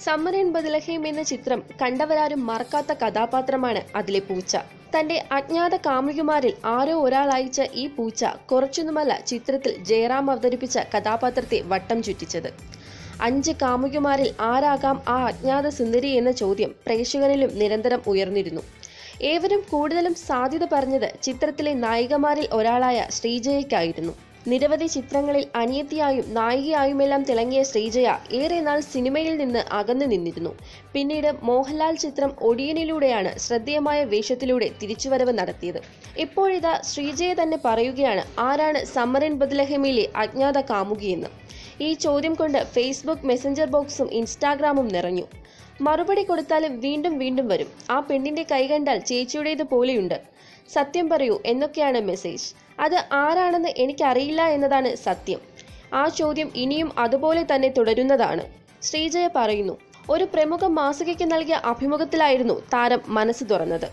സമ്മറിൻ ബദലഹീം എന്ന ചിത്രം കണ്ടവരാരും മറക്കാത്ത കഥാപാത്രമാണ് അതിലെ പൂച്ച തന്റെ അജ്ഞാത കാമുകിമാരിൽ ആരോ ഒരാൾ അയച്ച ഈ പൂച്ച കുറച്ചൊന്നുമല്ല ചിത്രത്തിൽ ജയറാം അവതരിപ്പിച്ച കഥാപാത്രത്തെ വട്ടം ചുറ്റിച്ചത് അഞ്ച് കാമുകിമാരിൽ ആരാകാം ആ അജ്ഞാത സുന്ദരി എന്ന ചോദ്യം പ്രേക്ഷകരിലും നിരന്തരം ഉയർന്നിരുന്നു ഏവരും കൂടുതലും സാധ്യത പറഞ്ഞത് ചിത്രത്തിലെ നായികമാരിൽ ഒരാളായ ശ്രീജയയ്ക്കായിരുന്നു നിരവധി ചിത്രങ്ങളിൽ അനിയത്തിയായും നായികയായുമെല്ലാം തിളങ്ങിയ ശ്രീജയ ഏറെ നാൾ സിനിമയിൽ നിന്ന് അകന്നു നിന്നിരുന്നു പിന്നീട് മോഹൻലാൽ ചിത്രം ഒടിയനിലൂടെയാണ് ശ്രദ്ധേയമായ വേഷത്തിലൂടെ തിരിച്ചുവരവ് നടത്തിയത് ഇപ്പോഴിതാ ശ്രീജയ തന്നെ പറയുകയാണ് ആരാണ് സമ്മറിൻ ബദലഹമിലെ അജ്ഞാത കാമുകിയെന്ന് ഈ ചോദ്യം കൊണ്ട് ഫേസ്ബുക്ക് മെസ്സഞ്ചർ ബോക്സും ഇൻസ്റ്റാഗ്രാമും നിറഞ്ഞു മറുപടി കൊടുത്താലും വീണ്ടും വീണ്ടും വരും ആ പെണ്ണിന്റെ കൈ കണ്ടാൽ ചേച്ചിയുടേത് പോലെയുണ്ട് സത്യം പറയൂ എന്നൊക്കെയാണ് മെസ്സേജ് അത് ആരാണെന്ന് എനിക്കറിയില്ല എന്നതാണ് സത്യം ആ ചോദ്യം ഇനിയും അതുപോലെ തന്നെ തുടരുന്നതാണ് ശ്രീജയ പറയുന്നു ഒരു പ്രമുഖ മാസികയ്ക്ക് നൽകിയ അഭിമുഖത്തിലായിരുന്നു താരം മനസ്സ് തുറന്നത്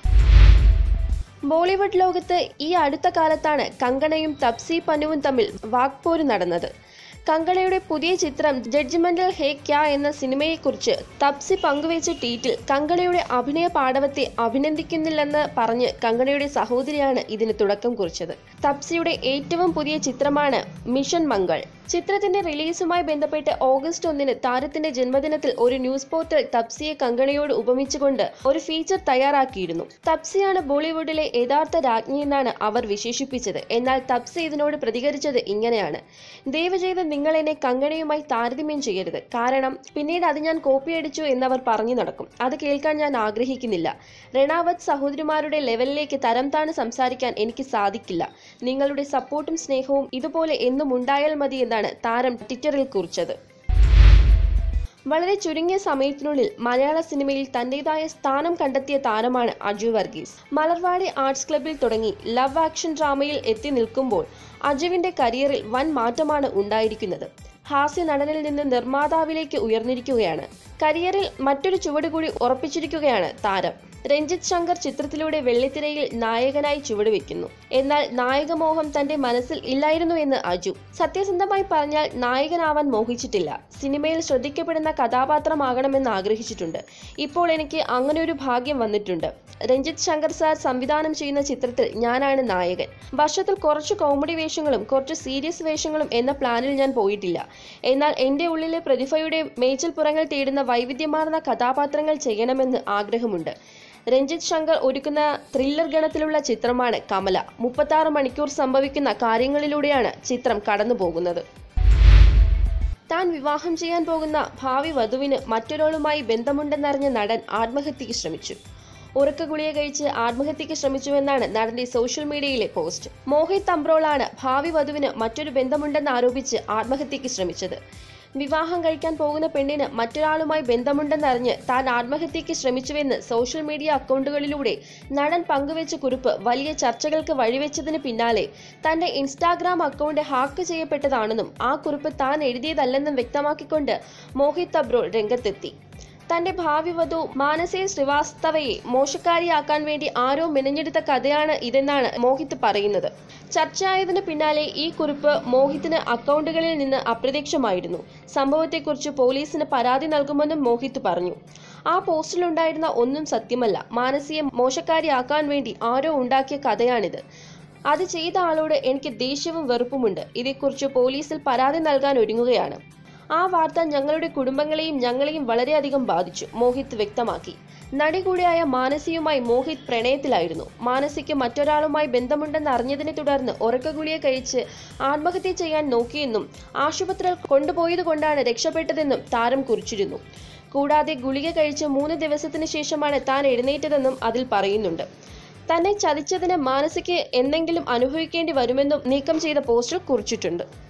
ബോളിവുഡ് ലോകത്ത് ഈ അടുത്ത കാലത്താണ് കങ്കണയും തപ്സി പന്നുവും തമ്മിൽ വാക്പോര് നടന്നത് കങ്കണയുടെ പുതിയ ചിത്രം ജഡ്ജ്മെന്റൽ ഹേ ക്യാ എന്ന സിനിമയെക്കുറിച്ച് തപ്സി പങ്കുവച്ച ട്വീറ്റിൽ കങ്കണയുടെ അഭിനയ പാടവത്തെ അഭിനന്ദിക്കുന്നില്ലെന്ന് പറഞ്ഞ് കങ്കണയുടെ സഹോദരിയാണ് ഇതിന് തുടക്കം കുറിച്ചത് തപ്സിയുടെ ഏറ്റവും പുതിയ ചിത്രമാണ് മിഷൻ മംഗൾ ചിത്രത്തിന്റെ റിലീസുമായി ബന്ധപ്പെട്ട് ഓഗസ്റ്റ് ഒന്നിന് താരത്തിന്റെ ജന്മദിനത്തിൽ ഒരു ന്യൂസ് പോർട്ടൽ തപ്സിയെ കങ്കണയോട് ഉപമിച്ചുകൊണ്ട് ഒരു ഫീച്ചർ തയ്യാറാക്കിയിരുന്നു തപ്സിയാണ് ബോളിവുഡിലെ യഥാർത്ഥ രാജ്ഞിയെന്നാണ് അവർ വിശേഷിപ്പിച്ചത് എന്നാൽ തപ്സി ഇതിനോട് പ്രതികരിച്ചത് ഇങ്ങനെയാണ് ദയവ് ചെയ്ത് നിങ്ങൾ എന്നെ കങ്കണയുമായി താരതമ്യം ചെയ്യരുത് കാരണം പിന്നീട് അത് ഞാൻ കോപ്പിയടിച്ചു എന്നവർ പറഞ്ഞു നടക്കും അത് കേൾക്കാൻ ഞാൻ ആഗ്രഹിക്കുന്നില്ല റെണാവത്ത് സഹോദരിമാരുടെ ലെവലിലേക്ക് തരം താണ് സംസാരിക്കാൻ എനിക്ക് സാധിക്കില്ല നിങ്ങളുടെ സപ്പോർട്ടും സ്നേഹവും ഇതുപോലെ എന്നും ഉണ്ടായാൽ മതി എന്നാണ് താരം ട്വിറ്ററിൽ കുറിച്ചത് വളരെ ചുരുങ്ങിയ സമയത്തിനുള്ളിൽ മലയാള സിനിമയിൽ തന്റേതായ സ്ഥാനം കണ്ടെത്തിയ താരമാണ് അജു വർഗീസ് മലർവാടി ആർട്സ് ക്ലബിൽ തുടങ്ങി ലവ് ആക്ഷൻ ഡ്രാമയിൽ എത്തി നിൽക്കുമ്പോൾ അജുവിന്റെ കരിയറിൽ വൻ മാറ്റമാണ് ഉണ്ടായിരിക്കുന്നത് ഹാസ്യ നടനിൽ നിന്ന് നിർമ്മാതാവിലേക്ക് ഉയർന്നിരിക്കുകയാണ് കരിയറിൽ മറ്റൊരു ചുവട് കൂടി ഉറപ്പിച്ചിരിക്കുകയാണ് താരം രഞ്ജിത്ത് ശങ്കർ ചിത്രത്തിലൂടെ വെള്ളിത്തിരയിൽ നായകനായി ചുവടുവെക്കുന്നു എന്നാൽ നായകമോഹം തന്റെ മനസ്സിൽ ഇല്ലായിരുന്നു എന്ന് അജു സത്യസന്ധമായി പറഞ്ഞാൽ നായകനാവാൻ മോഹിച്ചിട്ടില്ല സിനിമയിൽ ശ്രദ്ധിക്കപ്പെടുന്ന കഥാപാത്രമാകണമെന്ന് ആഗ്രഹിച്ചിട്ടുണ്ട് ഇപ്പോൾ എനിക്ക് അങ്ങനെ ഒരു ഭാഗ്യം വന്നിട്ടുണ്ട് രഞ്ജിത്ത് ശങ്കർ സാർ സംവിധാനം ചെയ്യുന്ന ചിത്രത്തിൽ ഞാനാണ് നായകൻ വർഷത്തിൽ കുറച്ച് കോമഡി വേഷങ്ങളും കുറച്ച് സീരിയസ് വേഷങ്ങളും എന്ന പ്ലാനിൽ ഞാൻ പോയിട്ടില്ല എന്നാൽ എൻ്റെ ഉള്ളിലെ പ്രതിഭയുടെ മേച്ചിൽപ്പുറങ്ങൾ തേടുന്ന വൈവിധ്യമാർന്ന കഥാപാത്രങ്ങൾ ചെയ്യണമെന്ന് ആഗ്രഹമുണ്ട് രഞ്ജിത്ത് ശങ്കർ ഒരുക്കുന്ന ത്രില്ലർ ഗണത്തിലുള്ള ചിത്രമാണ് കമല മുപ്പത്താറ് മണിക്കൂർ സംഭവിക്കുന്ന കാര്യങ്ങളിലൂടെയാണ് ചിത്രം കടന്നു പോകുന്നത് താൻ വിവാഹം ചെയ്യാൻ പോകുന്ന ഭാവി വധുവിന് മറ്റൊരാളുമായി ബന്ധമുണ്ടെന്നറിഞ്ഞ നടൻ ആത്മഹത്യയ്ക്ക് ശ്രമിച്ചു ഉറക്ക ഗുളിക കഴിച്ച് ആത്മഹത്യയ്ക്ക് ശ്രമിച്ചുവെന്നാണ് നടന്റെ സോഷ്യൽ മീഡിയയിലെ പോസ്റ്റ് മോഹിത് അംബ്രോളാണ് ഭാവി വധുവിന് മറ്റൊരു ബന്ധമുണ്ടെന്ന് ആരോപിച്ച് ആത്മഹത്യയ്ക്ക് ശ്രമിച്ചത് വിവാഹം കഴിക്കാൻ പോകുന്ന പെണ്ണിന് മറ്റൊരാളുമായി ബന്ധമുണ്ടെന്നറിഞ്ഞ് താൻ ആത്മഹത്യയ്ക്ക് ശ്രമിച്ചുവെന്ന് സോഷ്യൽ മീഡിയ അക്കൗണ്ടുകളിലൂടെ നടൻ പങ്കുവച്ച കുറിപ്പ് വലിയ ചർച്ചകൾക്ക് വഴിവെച്ചതിന് പിന്നാലെ തന്റെ ഇൻസ്റ്റാഗ്രാം അക്കൗണ്ട് ഹാക്ക് ചെയ്യപ്പെട്ടതാണെന്നും ആ കുറിപ്പ് താൻ എഴുതിയതല്ലെന്നും വ്യക്തമാക്കിക്കൊണ്ട് മോഹിത് അബ്രോൾ രംഗത്തെത്തി തന്റെ ഭാവി വധു മാനസേ ശ്രീവാസ്തവയെ മോശക്കാരിയാക്കാൻ വേണ്ടി ആരോ മെനഞ്ഞെടുത്ത കഥയാണ് ഇതെന്നാണ് മോഹിത് പറയുന്നത് ചർച്ചയായതിന് പിന്നാലെ ഈ കുറിപ്പ് മോഹിത്തിന് അക്കൗണ്ടുകളിൽ നിന്ന് അപ്രത്യക്ഷമായിരുന്നു സംഭവത്തെക്കുറിച്ച് പോലീസിന് പരാതി നൽകുമെന്നും മോഹിത് പറഞ്ഞു ആ പോസ്റ്റിലുണ്ടായിരുന്ന ഒന്നും സത്യമല്ല മാനസിയെ മോശക്കാരിയാക്കാൻ വേണ്ടി ആരോ ഉണ്ടാക്കിയ കഥയാണിത് അത് ചെയ്ത ആളോട് എനിക്ക് ദേഷ്യവും വെറുപ്പുമുണ്ട് ഇതേക്കുറിച്ച് പോലീസിൽ പരാതി നൽകാൻ ഒരുങ്ങുകയാണ് ആ വാർത്ത ഞങ്ങളുടെ കുടുംബങ്ങളെയും ഞങ്ങളെയും വളരെയധികം ബാധിച്ചു മോഹിത് വ്യക്തമാക്കി നടി കൂടിയായ മാനസിയുമായി മോഹിത് പ്രണയത്തിലായിരുന്നു മാനസിക്ക് മറ്റൊരാളുമായി ബന്ധമുണ്ടെന്ന് അറിഞ്ഞതിനെ തുടർന്ന് ഉറക്കഗുളിയെ കഴിച്ച് ആത്മഹത്യ ചെയ്യാൻ നോക്കിയെന്നും ആശുപത്രിയിൽ കൊണ്ടുപോയത് കൊണ്ടാണ് രക്ഷപ്പെട്ടതെന്നും താരം കുറിച്ചിരുന്നു കൂടാതെ ഗുളിക കഴിച്ച് മൂന്ന് ദിവസത്തിന് ശേഷമാണ് താൻ എഴുന്നേറ്റതെന്നും അതിൽ പറയുന്നുണ്ട് തന്നെ ചതിച്ചതിന് മാനസിക്ക് എന്തെങ്കിലും അനുഭവിക്കേണ്ടി വരുമെന്നും നീക്കം ചെയ്ത പോസ്റ്റർ കുറിച്ചിട്ടുണ്ട്